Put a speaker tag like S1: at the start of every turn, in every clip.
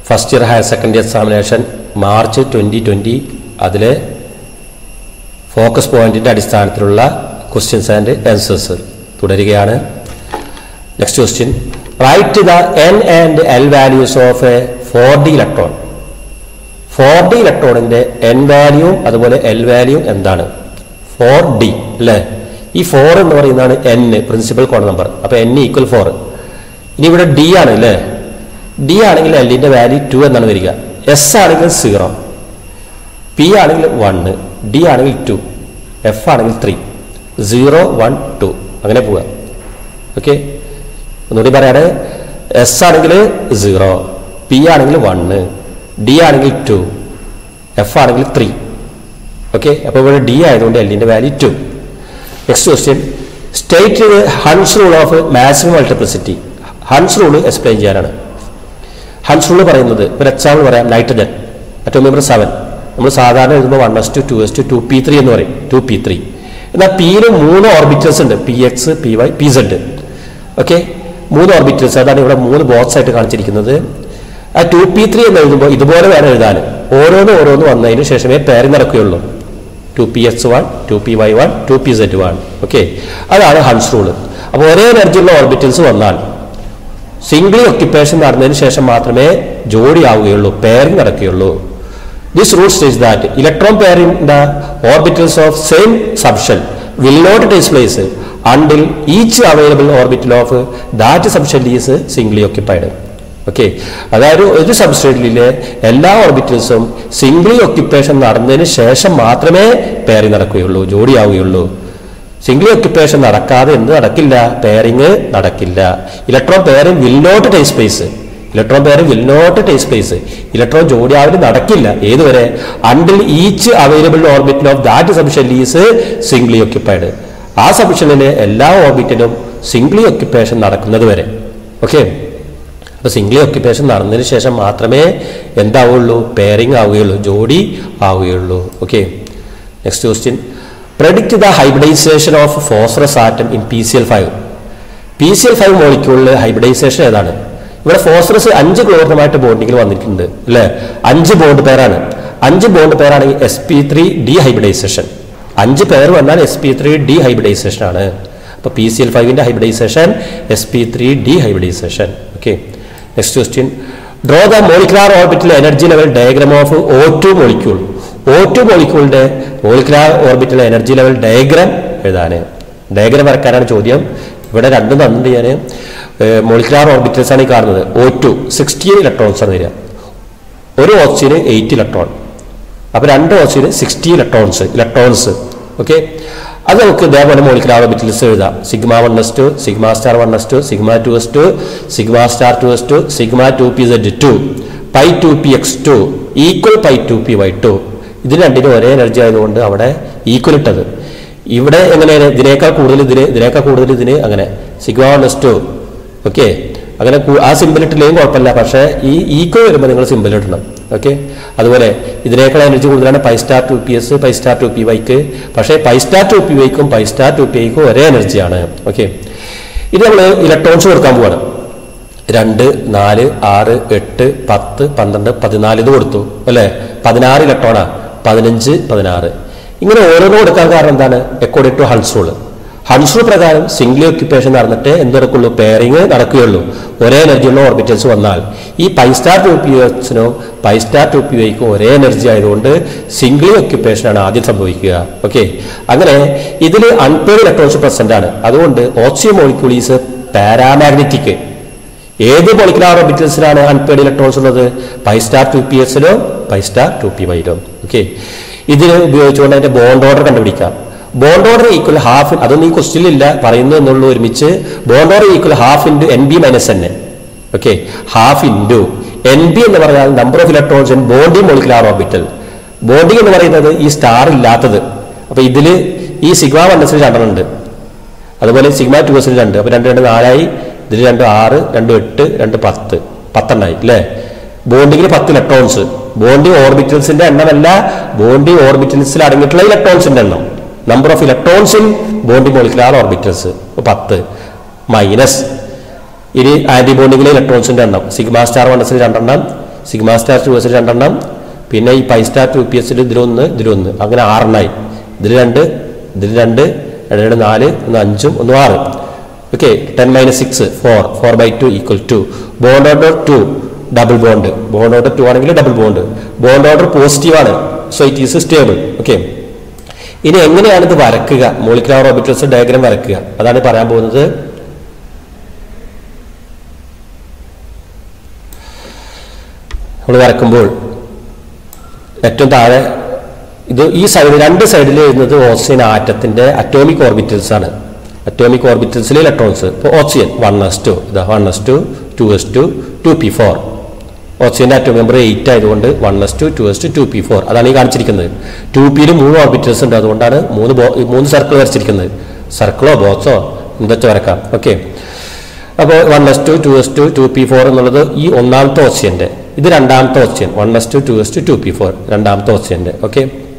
S1: first year higher secondary examination March twenty twenty അതിലെ focus പോയിന്റിൻ്റെ അടിസ്ഥാനത്തിലുള്ള ക്വസ്റ്റ്യൻസ് ആൻഡ് ആൻസേഴ്സ് തുടരുകയാണ് next question write the N and L values of a four D electron four D ഇലക്ട്രോണിൻ്റെ N വാല്യൂവും അതുപോലെ L വാല്യൂവും എന്താണ് four D അല്ലേ ഈ ഫോർ എന്ന് പറയുന്നതാണ് എൻ പ്രിൻസിപ്പൽ കോഡ് നമ്പർ അപ്പോൾ എൻ ഈക്വൽ ഫോർ ഇനി ഇവിടെ ഡി ആണ് അല്ലേ ഡി ആണെങ്കിൽ എല്ലിൻ്റെ വാല്യൂ ടു എന്നാണ് വരിക എസ് ആണെങ്കിൽ സീറോ പി ആണെങ്കിൽ വണ്ണ് ഡി ആണെങ്കിൽ ടു എഫ് ആണെങ്കിൽ ത്രീ സീറോ വൺ ടു അങ്ങനെ പോവുക ഓക്കെ ഒന്നുകൂടി പറയാണ് എസ് ആണെങ്കിൽ സീറോ പി ആണെങ്കിൽ വണ്ണ് ഡി ആണെങ്കിൽ ടു എഫ് ആണെങ്കിൽ ത്രീ ഓക്കെ അപ്പോൾ ഇവിടെ ഡി ആയതുകൊണ്ട് എല്ലിൻ്റെ value two next question state Hund's rule of maximum multiplicity Hund's rule explain ചെയ്യാനാണ് ഹൺസ് റൂൾ പറയുന്നത് ഒരു എക്സാമ്പിൾ പറയാം നൈട്രജൻ അറ്റോമിക് നമ്പർ സെവൻ നമ്മൾ സാധാരണ എഴുതുമ്പോൾ one S two two S two two P three എന്ന് പറയും ടു പി ത്രീ എന്നാൽ പിയിൽ മൂന്ന് ഓർബിറ്റൽസ് ഉണ്ട് P X P Y P Z okay മൂന്ന് ഓർബിറ്റൽസ് അതാണ് ഇവിടെ മൂന്ന് ബോക്സ് ആയിട്ട് കാണിച്ചിരിക്കുന്നത് ആ ടു പി ത്രീ എന്ന് എഴുതുമ്പോൾ ഇതുപോലെ വേണം എഴുതാൻ ഓരോന്ന് ഓരോന്ന് വന്നതിന് ശേഷമേ പേര് നടക്കുകയുള്ളൂ two P X one two P Y one two P Z one okay അതാണ് ഹൺസ് റൂള് അപ്പോൾ ഒരേ എനർജിയുള്ള ഓർബിറ്റൽസ് വന്നാൽ സിംഗിൾ ഒക്യുപ്പേഷൻ നടന്നതിന് ശേഷം മാത്രമേ ജോഡി ആവുകയുള്ളൂ പെയറിംഗ് നടക്കുകയുള്ളൂ this rule states that electron pairing the orbitals of same subshell will not takes place until each available orbital of that subshell is singly occupied okay അതായത് ഒരു സബ്സ്റ്റേറ്റിലെ എല്ലാ ഓർബിറ്റൽസും സിംഗിളി ഒക്യുപ്പേഷൻ നടന്നതിന് ശേഷം മാത്രമേ പെയറിംഗ് നടക്കുകയുള്ളൂ ജോഡിയാവുകയുള്ളൂ സിംഗിൾ ഒക്യുപ്പേഷൻ നടക്കാതെ എന്ത് നടക്കില്ല പെയറിങ് നടക്കില്ല electron pairing will not take space electron pairing will not take space electron ജോഡിയാവല് നടക്കില്ല ഏതുവരെ until each available orbital of that subshell is singly occupied ആ സബ്ഷനിലെ എല്ലാ ഓർബിറ്റിലും സിംഗിളി ഒക്യുപ്പേഷൻ നടക്കുന്നത് വരെ ഓക്കെ അപ്പൊ സിംഗിളി ഒക്യുപ്പേഷൻ നടന്നതിന് ശേഷം മാത്രമേ എന്താവുള്ളൂ പെയറിംഗ് ആവുകയുള്ളൂ ജോഡി ആവുകയുള്ളൂ okay next question predict the hybridisation of phosphorus atom in P C L five P C L five മോളിക്യൂളിൽ ഹൈബ്രിഡൈസേഷൻ ഏതാണ് ഇവിടെ ഫോസ്ഫറസ് അഞ്ച് ക്ലോറിനുമായിട്ട് ബോണ്ടിങ്ങിൽ വന്നിട്ടുണ്ട് അല്ലേ അഞ്ച് ബോണ്ട് പേരാണ് അഞ്ച് ബോണ്ട് പേരാണെങ്കിൽ S P three D hybridisation അഞ്ച് പേർ വന്നാൽ S P three D hybridisation ആണ് അപ്പോൾ പി സി എൽ ഫൈവിൻ്റെ hybridisation S P three D hybridisation okay next question draw the molecular orbital energy level diagram of O two molecule O two മോളിക്യൂളിന്റെ molecular orbital energy level diagram എഴുതാന് diagram വരക്കാനാണ് ചോദ്യം ഇവിടെ രണ്ടും തന്നിട്ട് ഞാൻ molecular orbitals ആണ് ഈ കാണുന്നത് ഓ ടു സിക്സ്റ്റീൻ ഇലക്ട്രോൺസ് ആണ് വരിക ഒരു ഓക്സിജന് എയ്റ്റ് ഇലക്ട്രോൺ അപ്പൊ രണ്ട് ഓക്സിജന് സിക്സ്റ്റി ഇലക്ട്രോൺസ് ഇലക്ട്രോൺസ് ഓക്കെ അത് നമുക്ക് ഇതേപോലെ മോളിക്കുലാർ ഓർബിറ്റൽസ് എഴുതാം sigma one S two sigma star one S two sigma two S two sigma star two S two sigma two P Z two pi two P X two equal pi two P Y two ഇതിന് രണ്ടിനും ഒരേ energy ആയതുകൊണ്ട് അവിടെ equal ഇട്ടത് ഇവിടെ എങ്ങനെയാണ് ഇതിനേക്കാൾ കൂടുതൽ ഇതിന് ഇതിനേക്കാൾ കൂടുതൽ ഇതിന് അങ്ങനെ sigma one S two okay അങ്ങനെ കൂ- ആ സിമ്പിൾ ഇട്ടില്ലെങ്കിൽ കുഴപ്പമില്ല പക്ഷേ ഈ ഈക്വൽ വരുമ്പോൾ നിങ്ങൾ സിമ്പിൾ ഇടണം ഓക്കെ അതുപോലെ ഇതിനേക്കാൾ എനർജി കൂടുതലാണ് pi star two P X pi star two P വൈക്ക് പക്ഷേ പൈ സ്റ്റാർ ടു പി വൈക്കും പൈ സ്റ്റാർ ടു പി ഐക്കും ഒരേ എനർജിയാണ് ഓക്കെ ഇത് നമ്മൾ ഇലക്ട്രോൺസ് കൊടുക്കാൻ പോവാണ് രണ്ട് നാല് ആറ് എട്ട് പത്ത് പന്ത്രണ്ട് പതിനാല് ഇത് കൊടുത്തു അല്ലേ പതിനാറ് ഇലക്ട്രോണാ പതിനഞ്ച് പതിനാറ് ഇങ്ങനെ ഓരോന്നും കൊടുക്കാൻ കാരണം എന്താണ് according to Hund's rule Hund's rule പ്രകാരം സിംഗിൾ ഒക്യുപ്പേഷൻ നടന്നിട്ട് എന്ത് നടക്കുള്ളൂ പെയറിങ് നടക്കുകയുള്ളൂ ഒരേ എനർജിയുള്ള ഓർബിറ്റൽസ് വന്നാൽ ഈ പൈ സ്റ്റാർ ടു പി എക്സിനോ പൈ സ്റ്റാർ ടു പി വൈക്കും ഒരേ എനർജി ആയതുകൊണ്ട് സിംഗിൾ ഒക്യുപ്പേഷൻ ആണ് ആദ്യം സംഭവിക്കുക ഓക്കെ അങ്ങനെ ഇതിൽ അൺപെയർ ഇലക്ട്രോൺസ് പ്രസന്റ് ആണ് അതുകൊണ്ട് ഓക്സിജൻ മോളിക്യൂളീസ് പാരാമാഗ്നറ്റിക് ഏത് മോളിക്കുലാർ ഓർബിറ്റൽസിലാണ് അൺപെയ്ഡ് ഇലക്ട്രോൺസ് ഉള്ളത് പൈ സ്റ്റാർ ടു പി എസിലോ പൈ സ്റ്റാർ ടു പി വൈയിലോ ഓക്കെ ഇതിന് ഉപയോഗിച്ചുകൊണ്ട് അതിന്റെ ബോണ്ട് ഓർഡർ കണ്ടുപിടിക്കാം ബോണ്ട് ഓർഡർ ഈക്വൽ ഹാഫ് അതൊന്നും ഈ ക്വസ്റ്റ്യനിൽ ഇല്ല പറയുന്നു എന്നുള്ള ഒരുമിച്ച് bond order equal half into N B minus N okay half into N B എന്ന് പറഞ്ഞാൽ number of electrons in bonding molecular orbital bonding എന്ന് പറയുന്നത് ഈ സ്റ്റാർ ഇല്ലാത്തത് അപ്പൊ ഇതില് ഈ സിഗ്മ വണ്ണസിൽ രണ്ടെണ്ണം ഉണ്ട് അതുപോലെ സിഗ്മ ടു എസിൽ രണ്ട് അപ്പൊ രണ്ട് രണ്ട് നാലായി ഇതിൽ രണ്ട് ആറ് രണ്ട് എട്ട് രണ്ട് പത്ത് പത്തെണ്ണായി അല്ലേ ബോണ്ടിങ്ങിൽ പത്ത് ഇലക്ട്രോൺസ് ബോണ്ടിങ് ഓർബിറ്റൽസിന്റെ എണ്ണമല്ല ബോണ്ടിങ് ഓർബിറ്റൽസിൽ അടങ്ങിയിട്ടുള്ള ഇലക്ട്രോൺസിന്റെ എണ്ണം number of electrons in bonding molecular orbitals പത്ത് മൈനസ് ഇനി ആന്റി ബോണ്ടിങ്ങിലെ ഇലക്ട്രോൺസിന്റെ എണ്ണം സിഗ്മ സ്റ്റാർ വണ്ണസിൽ രണ്ടെണ്ണം സിഗ്മ സ്റ്റാർ ടു എസിൽ രണ്ടെണ്ണം പിന്നെ ഈ പൈ സ്റ്റാർ ടു പി എസിൽ ഇതിലൊന്ന് ഇതിലൊന്ന് അങ്ങനെ ആറെണ്ണായി ഇതിൽ രണ്ട് ഇതിൽ രണ്ട് രണ്ട് രണ്ട് നാല് ഒന്ന് അഞ്ചും ഒന്ന് ആറ് okay ten minus six four four by two equal two bond order two double bond bond order two ആണെങ്കിൽ double bond bond order positive ആണ് so it is stable okay ഇനി എങ്ങനെയാണ് ഇത് വരക്കുക മോളിക്കുലാർ ഓർബിറ്റൽസ് ഡയഗ്രാം വരക്കുക അതാണ് പറയാൻ പോകുന്നത് നമ്മൾ വരക്കുമ്പോൾ ഏറ്റവും താഴെ ഇത് ഈ സൈഡ് രണ്ട് സൈഡിൽ വരുന്നത് ഓക്സിജൻ ആറ്റത്തിന്റെ അറ്റോമിക് ഓർബിറ്റൽസ് ആണ് അറ്റോമിക് ഓർബിറ്റൽസിലെ ഇലക്ട്രോൺസ് ഇപ്പോൾ ഓക്സിജൻ വൺ എസ് ടു ഇതാ one S two two S two two P four ഓക്സിജന്റെ അറ്റോമിക് നമ്പർ എയ്റ്റ് ആയതുകൊണ്ട് one S two two S two two P four അതാണ് ഈ കാണിച്ചിരിക്കുന്നത് ടു പിയിൽ മൂന്ന് ഓർബിറ്റൽസ് ഉണ്ട് അതുകൊണ്ടാണ് മൂന്ന് ബോ- മൂന്ന് സർക്കിൾ വരച്ചിരിക്കുന്നത് സർക്കിളോ ബോക്സോ എന്തൊക്കെ വരക്കാം ഓക്കെ അപ്പോൾ one S two two S two two P four എന്നുള്ളത് ഈ ഒന്നാമത്തെ ഓക്സിജന്റെ ഇത് രണ്ടാമത്തെ oxygen one S two two S two two P four രണ്ടാമത്തെ ഓക്സിജന്റെ ഓക്കെ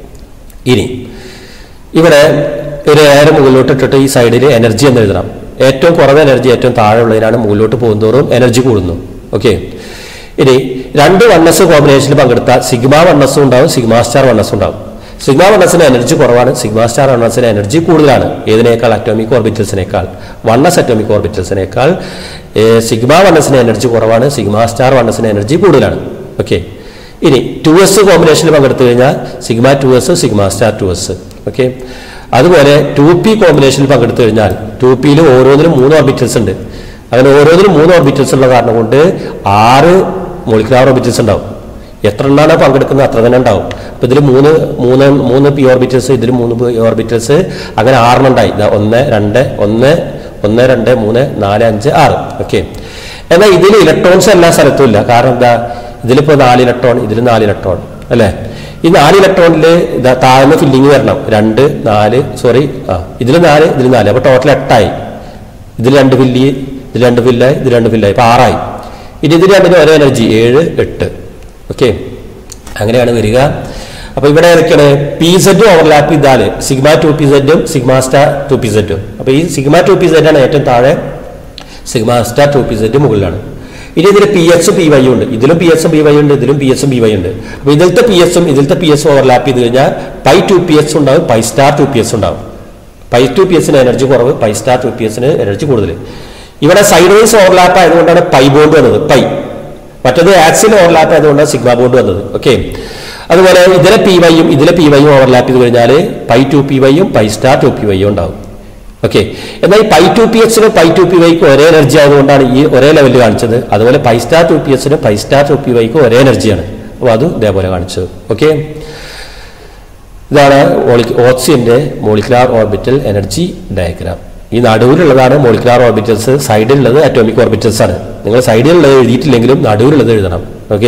S1: ഇനി ഇവിടെ ഒരു എയർ മുകളിലോട്ട് ഇട്ടിട്ട് ഈ സൈഡിൽ എനർജി എന്ന് എഴുതണം ഏറ്റവും കുറവ് എനർജി ഏറ്റവും താഴെ ഉള്ളതിനാണ് മുകളിലോട്ട് പോകുന്നതോറും എനർജി കൂടുന്നു ഓക്കെ ഇനി രണ്ട് വണ്ണസ് കോമ്പിനേഷനിൽ പങ്കെടുത്ത സിഗ്മ വണ്ണസും ഉണ്ടാവും സിഗ്മ സ്റ്റാർ വണ്ണസും ഉണ്ടാവും സിഗ്മ വണ്ണസിന് എനർജി കുറവാണ് സിഗ്മ സ്റ്റാർ വണ്ണസിന് എനർജി കൂടുതലാണ് ഏതിനേക്കാൾ അറ്റോമിക് ഓർബിറ്റൽസിനേക്കാൾ വണ്ണസ് അറ്റോമിക് ഓർബിറ്റൽസിനേക്കാൾ സിഗ്മ വണ്ണസിന് എനർജി കുറവാണ് സിഗ്മ സ്റ്റാർ വണ്ണസിന് എനർജി കൂടുതലാണ് ഓക്കെ ഇനി ടു എസ് കോമ്പിനേഷനിൽ പങ്കെടുത്തു കഴിഞ്ഞാൽ sigma two S sigma star two S okay അതുപോലെ ടു പി കോമ്പിനേഷനിൽ പങ്കെടുത്തു കഴിഞ്ഞാൽ ടു പിയിൽ ഓരോന്നിനും മൂന്ന് ഓർബിറ്റൽസ് ഉണ്ട് അങ്ങനെ ഓരോന്നിനും മൂന്ന് ഓർബിറ്റൽസ് ഉള്ള കാരണം കൊണ്ട് ആറ് മോളിക്കുലാർ ഓർബിറ്റൽസ് ഉണ്ടാവും എത്ര എണ്ണാണ് പങ്കെടുക്കുന്നത് അത്ര തന്നെ ഉണ്ടാവും അപ്പൊ ഇതിൽ മൂന്ന് മൂന്ന് മൂന്ന് പി ഓർബിറ്റൽസ് ഇതിൽ മൂന്ന് പി ഓർബിറ്റൽസ് അങ്ങനെ ആറെണ്ണം ഉണ്ടായി ദാ ഒന്ന് രണ്ട് ഒന്ന് ഒന്ന് രണ്ട് മൂന്ന് നാല് അഞ്ച് ആറ് ഓക്കെ എന്നാൽ ഇതിൽ ഇലക്ട്രോൺസ് എല്ലാ സ്ഥലത്തും ഇല്ല കാരണം എന്താ ഇതിലിപ്പോ നാല് ഇലക്ട്രോൺ ഇതിൽ നാല് ഇലക്ട്രോൺ അല്ലേ ഈ നാല് ഇലക്ട്രോണിൽ താഴ്ന്ന ഫില്ലിങ് വരണം രണ്ട് നാല് സോറി ആ ഇതിൽ നാല് ഇതിൽ നാല് അപ്പൊ ടോട്ടൽ എട്ടായി ഇതിൽ രണ്ട് ഫില്ലി ഇതിൽ രണ്ട് ഫില്ലായി ഇത് രണ്ട് ഫില്ലായി ഇപ്പൊ ആറായി ഇനി ഇതിൽ രണ്ടിന് ഒരേ എനർജി ഏഴ് എട്ട് ഓക്കെ അങ്ങനെയാണ് വരിക അപ്പൊ ഇവിടെ ഏതൊക്കെയാണ് പി സെഡ് ഓവർലാപ്പ് ചെയ്താല് സിഗ്മ ടു പി സെഡും സിഗ്മ സ്റ്റാർ ടു പി സെഡും അപ്പൊ ഈ സിഗ്മ ടു പി സെഡ് ആണ് ഏറ്റവും താഴെ sigma star two P Z മുകളിലാണ് ഇനി ഇതിൽ പി എസ് പി വൈ ഉണ്ട് ഇതിലും പി എസും പി വൈ ഉണ്ട് ഇതിലും പി എസും പി വൈ ഉണ്ട് അപ്പൊ ഇതിലത്തെ പി എസും ഇതിലത്തെ പി എസും ഓവർലാപ്പ് ചെയ്ത് കഴിഞ്ഞാൽ പൈ ടു പി എസ് ഉണ്ടാവും pi star two P S ഉണ്ടാവും പൈ ടു പി എസിന് എനർജി കുറവ് പൈ സ്റ്റാർ ടു പി എസിന് എനർജി കൂടുതൽ ഇവിടെ സൈഡ് വൈസ് ഓവർലാപ്പ് ആയതുകൊണ്ടാണ് പൈ ബോണ്ട് വന്നത് പൈ മറ്റത് ആക്സിൽ ഓവർലാപ്പ് ആയതുകൊണ്ടാണ് സിഗ്മ ബോണ്ട് വന്നത് ഓക്കെ അതുപോലെ ഇതിലെ പി വൈയും ഇതിലെ പി വൈയും ഓവർലാപ്പ് ചെയ്ത് കഴിഞ്ഞാൽ പൈ ടു പി വൈയും പൈ സ്റ്റാർ ടു പി വൈയും ഉണ്ടാവും ഓക്കെ എന്നാൽ ഈ പൈ ടു പി എച്ചിനും പൈ ടു പി വൈക്കും ഒരേ എനർജി ആയതുകൊണ്ടാണ് ഈ ഒരേ ലെവലിൽ കാണിച്ചത് അതുപോലെ പൈ സ്റ്റാർ ടു പി എച്ചിനും പൈ സ്റ്റാർ ടു പി വൈക്കും ഒരേ എനർജിയാണ് അപ്പോൾ അതും ഇതേപോലെ കാണിച്ചത് ഓക്കെ ഇതാണ് ഓക്സിജന്റെ മോളിക്കുലാർ ഓർബിറ്റൽ എനർജി ഡയഗ്രാം ഈ നടുവിലുള്ളതാണ് മോളിക്കുലാർ ഓർബിറ്റൽസ് സൈഡിലുള്ളത് അറ്റോമിക് ഓർബിറ്റൽസ് ആണ് നിങ്ങൾ സൈഡിലുള്ളത് എഴുതിയിട്ടില്ലെങ്കിലും നടുവിലുള്ളത് എഴുതണം okay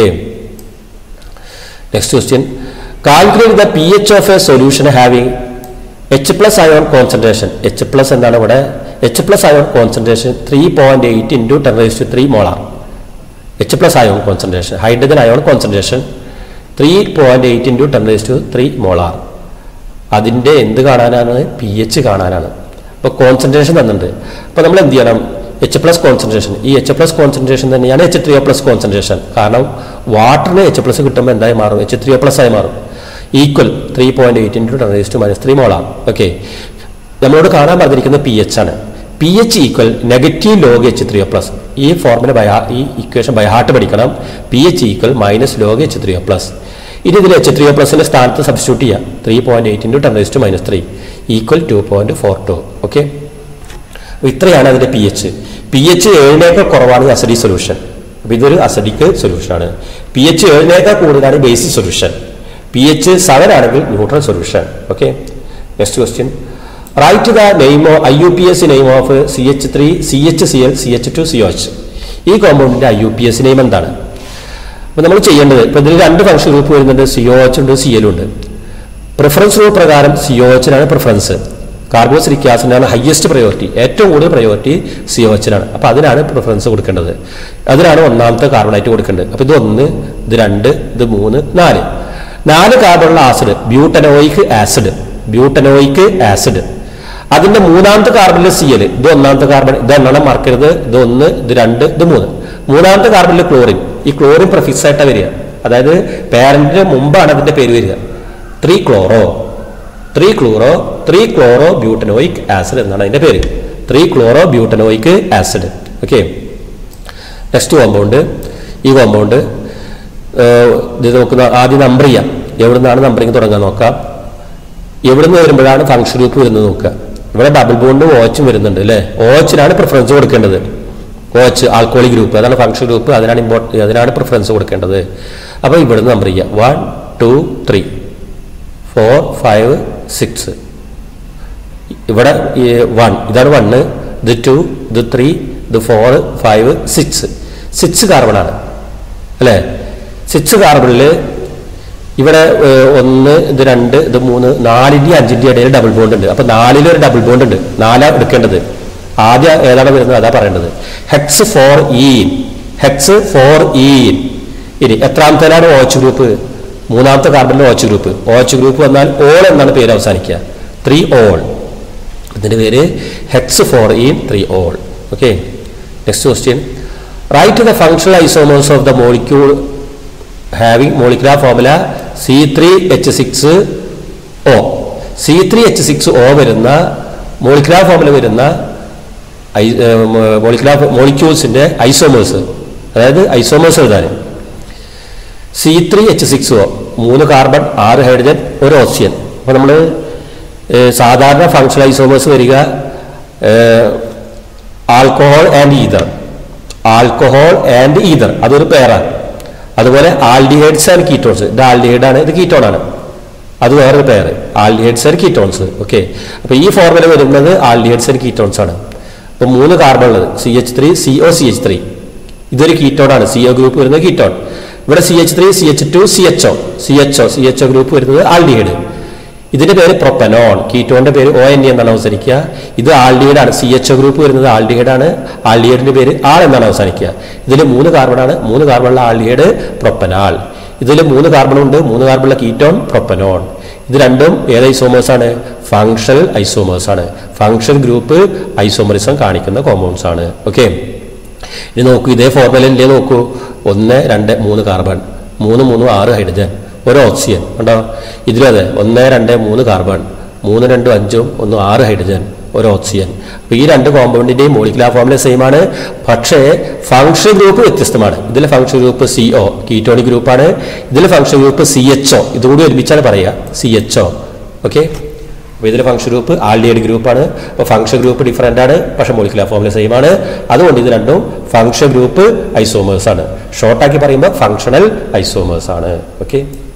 S1: next question calculate the P H of a solution having H plus ion concentration H plus എന്താണ് ഇവിടെ H plus ion concentration three point eight into ten raise to three molar H plus ion concentration hydrogen ion concentration three point eight into ten raise to three molar അതിൻ്റെ എന്ത് കാണാനാണ് P H കാണാനാണ് അപ്പോൾ concentration തന്നിട്ടുണ്ട് അപ്പോൾ നമ്മൾ എന്ത് ചെയ്യണം എച്ച് പ്ലസ് കോൺസെൻട്രേഷൻ ഈ എച്ച് പ്ലസ് കോൺസെൻട്രേഷൻ തന്നെയാണ് എച്ച് ത്രീ പ്ലസ് കോൺസെൻട്രേഷൻ കാരണം വാട്ടറിന് എച്ച് പ്ലസ് കിട്ടുമ്പോൾ എന്തായി മാറും എച്ച് ത്രീ പ്ലസ് ആയി മാറും equal three point eight into ten raise to minus three മോളാണ് ഓക്കെ നമ്മളോട് കാണാൻ പറഞ്ഞിരിക്കുന്നത് പി എച്ച് ആണ് P H equal negative log H three plus ഈ ഫോർമുല ബൈ ഈ ഇക്വേഷൻ ബൈ ഹാർട്ട് പഠിക്കണം P H equal minus log H three plus ഇനി ഇതിൽ എച്ച് ത്രീ പ്ലസിന്റെ സ്ഥാനത്ത് സബ്സ്റ്റിറ്റ്യൂട്ട് ചെയ്യാം three point eight into ten raise to minus three equal two point four two okay ഇത്രയാണ് അതിന്റെ പി എച്ച് പി എച്ച് ഏഴിനേക്കാൾ കുറവാണ് ഈ അസഡി സൊല്യൂഷൻ അപ്പൊ ഇതൊരു അസഡിക്ക് സൊല്യൂഷനാണ് പി എച്ച് ഏഴിനേക്കാൾ കൂടുതലാണ് basic solution P H seven ആണെങ്കിൽ neutral solution okay next question write the name I U P S name of C H three C H C L C H two C H ഈ കോമ്പൗണ്ടിന്റെ I U P S name എന്താണ് അപ്പൊ നമ്മൾ ചെയ്യേണ്ടത് ഇപ്പൊ ഇതിൽ രണ്ട് function group വരുന്നുണ്ട് സി ഒ എച്ച് ഉണ്ട് സി എൽ ഉണ്ട് പ്രിഫറൻസ് റൂൾ പ്രകാരം സി ഒ എച്ചിനാണ് പ്രിഫറൻസ് കാർബോസിലിക് ആസിഡിനാണ് ഹയസ്റ്റ് പ്രയോറിറ്റി ഏറ്റവും കൂടുതൽ പ്രയോറിറ്റി സി ഒ എച്ചിനാണ് അപ്പൊ അതിനാണ് പ്രിഫറൻസ് കൊടുക്കേണ്ടത് അതിനാണ് ഒന്നാമത്തെ കാർബണായിട്ട് കൊടുക്കേണ്ടത് അപ്പൊ ഇത് ഒന്ന് ഇത് രണ്ട് ഇത് മൂന്ന് നാല് നാല് കാർബണുള്ള acid butanoic acid butanoic acid അതിന്റെ മൂന്നാമത്തെ കാർബണിലെ സി എൽ ഇത് ഒന്നാമത്തെ കാർബൺ ഇത് എണ്ണം മറക്കരുത് ഇത് ഒന്ന് ഇത് രണ്ട് ഇത് മൂന്ന് മൂന്നാമത്തെ കാർബണിലെ ക്ലോറിൻ ഈ ക്ലോറിൻ പ്രഫിക്സ് ആയിട്ടാണ് വരിക അതായത് പാരന്റിന് മുമ്പാണ് അതിന്റെ പേര് വരിക three chloro three chloro three chloro butanoic acid എന്നാണ് അതിന്റെ പേര് three chloro butanoic acid okay next compound ഈ കോമ്പൗണ്ട് ഇത് നമുക്ക് ആദ്യം നമ്പർ ചെയ്യാം എവിടെ നിന്നാണ് നമ്പറിങ് തുടങ്ങാൻ നോക്കാം എവിടെ നിന്ന് വരുമ്പോഴാണ് ഫംഗ്ഷൻ ഗ്രൂപ്പ് വരുന്നത് നോക്കുക ഇവിടെ ഡബിൾ ബോണ്ടും ഓച്ചും വരുന്നുണ്ട് അല്ലേ ഓച്ചിനാണ് പ്രിഫറൻസ് കൊടുക്കേണ്ടത് ഓച്ച് ആൽക്കോളി ഗ്രൂപ്പ് അതാണ് ഫംഗ്ഷൻ ഗ്രൂപ്പ് അതിനാണ് ഇമ്പോർട്ട അതിനാണ് പ്രിഫറൻസ് കൊടുക്കേണ്ടത് അപ്പോൾ ഇവിടെ നിന്ന് നമ്പർ ചെയ്യാം one two three four five six ഇവിടെ വൺ ഇതാണ് വണ്ണ് ഇത് ടു ഇത് ത്രീ ഇത് ഫോർ ഫൈവ് സിക്സ് സിക്സ് കാർബണാണ് അല്ലേ സിക്സ് കാർബണിൽ ഇവിടെ ഏഹ്, ഒന്ന് ഇത് രണ്ട് ഇത് മൂന്ന് നാലിൻ്റെ അഞ്ചിൻ്റെ ഇടയിൽ ഡബിൾ ബോണ്ട് ഉണ്ട് അപ്പൊ നാലിലൊരു ഡബിൾ ബോണ്ട് ഉണ്ട് നാലാ എടുക്കേണ്ടത് ആദ്യം ഏതാണ് വരുന്നത് അതാ പറയേണ്ടത് hex four E hex four E ഇനി എത്രാമത്തേലാണ് ഓച്ച് ഗ്രൂപ്പ് മൂന്നാമത്തെ കാർബണിലെ ഓച്ച് ഗ്രൂപ്പ് ഓച്ച് ഗ്രൂപ്പ് വന്നാൽ ഓൾ എന്നാണ് പേര് അവസാനിക്കുക ത്രീ ഓൾ ഇതിന്റെ പേര് hex four in three ol okay next question write the functional isomers of the molecule having molecular formula C three H six O C three H six O വരുന്ന molecular formula വരുന്ന molecular മോളിക്യൂൾസിന്റെ isomers അതായത് isomers എഴുതാൻ C three H six O മൂന്ന് carbon ആറ് hydrogen ഒരു oxygen അപ്പോൾ നമ്മൾ സാധാരണ ഫങ്ഷണൽ ഐസോമേഴ്സ് വരിക alcohol and ether alcohol and ether അതൊരു പേരാണ് അതുപോലെ ആൽഡിഹൈഡ്സ് ആൻഡ് കീറ്റോൺസ് ഇത് ആൽഡിഹൈഡ് ആണ് ഇത് കീറ്റോൺ ആണ് അത് വേറൊരു പേര് ആൽഡിഹൈഡ്സ് ആൻഡ് കീറ്റോൺസ് ഓക്കെ അപ്പൊ ഈ ഫോർമുല വരുന്നത് ആൽഡിഹൈഡ്സ് ആൻഡ് കീറ്റോൺസ് ആണ് അപ്പൊ മൂന്ന് കാർബൺ ഉള്ളത് C H three C O C H three ഇതൊരു കീറ്റോൺ ആണ് സി ഒ ഗ്രൂപ്പ് വരുന്നത് കീറ്റോൺ ഇവിടെ C H three C H two C H O C H O C H O group വരുന്നത് aldehyde ഇതിന്റെ പേര് propanone കീറ്റോണിന്റെ പേര് O N എന്നാണ് അവസാനിക്കുക ഇത് ആൽഡിഹൈഡ് ആണ് സി എച്ച് ഒ ഗ്രൂപ്പ് വരുന്നത് ആൽഡിഹൈഡ് ആണ് ആൽഡിഹൈഡിന്റെ പേര് ആൾ എന്നാണ് അവസാനിക്കുക ഇതിൽ മൂന്ന് കാർബൺ ആണ് മൂന്ന് കാർബണുള്ള ആൽഡിഹൈഡ് പ്രൊപ്പനാൽ ഇതിൽ മൂന്ന് കാർബൺ ഉണ്ട് മൂന്ന് കാർബണുള്ള കീറ്റോൺ പ്രൊപ്പനോൺ ഇത് രണ്ടും ഏത് ഐസോമേഴ്സ് ആണ് ഫങ്ഷണൽ ഐസോമേഴ്സ് ആണ് ഫങ്ഷൻ ഗ്രൂപ്പ് ഐസോമറിസം കാണിക്കുന്ന കോമ്പൗണ്ട്സ് ആണ് ഓക്കെ ഇനി നോക്കൂ ഇതേ ഫോർമുലയിലെ നോക്കൂ ഒന്ന് രണ്ട് മൂന്ന് കാർബൺ മൂന്ന് മൂന്ന് ആറ് ഹൈഡ്രജൻ ഒരു ഓക്സിജൻ ഉണ്ടോ ഇതിലും അതെ ഒന്ന് രണ്ട് മൂന്ന് കാർബൺ മൂന്ന് രണ്ടും അഞ്ചും ഒന്ന് ആറ് ഹൈഡ്രജൻ ഒരു ഓക്സിജൻ അപ്പൊ ഈ രണ്ട് കോമ്പൗണ്ടിന്റെയും മോളിക്കുലാർ ഫോർമുല സെയിം ആണ് പക്ഷേ ഫംഗ്ഷൻ ഗ്രൂപ്പ് വ്യത്യസ്തമാണ് ഇതിലെ function group C O ketonic ഗ്രൂപ്പാണ് ഇതിലെ function group C H O ഇതുകൂടി ഒരുമിച്ചാണ് പറയുക സി എച്ച് ഒ ഓക്കെ അപ്പോൾ ഇതിലെ ഫംഗ്ഷൻ ഗ്രൂപ്പ് ആൾഡിയഡ് ഗ്രൂപ്പാണ് അപ്പോൾ ഫംഗ്ഷൻ ഗ്രൂപ്പ് ഡിഫറൻ്റ് ആണ് പക്ഷേ മോളിക്കുലാർ ഫോർമുല സെയിം ആണ് അതുകൊണ്ട് ഇത് രണ്ടും ഫംഗ്ഷൻ ഗ്രൂപ്പ് ഐസോമേഴ്സ് ആണ് ഷോർട്ടാക്കി പറയുമ്പോൾ ഫങ്ഷണൽ ഐസോമേഴ്സ് ആണ് ഓക്കെ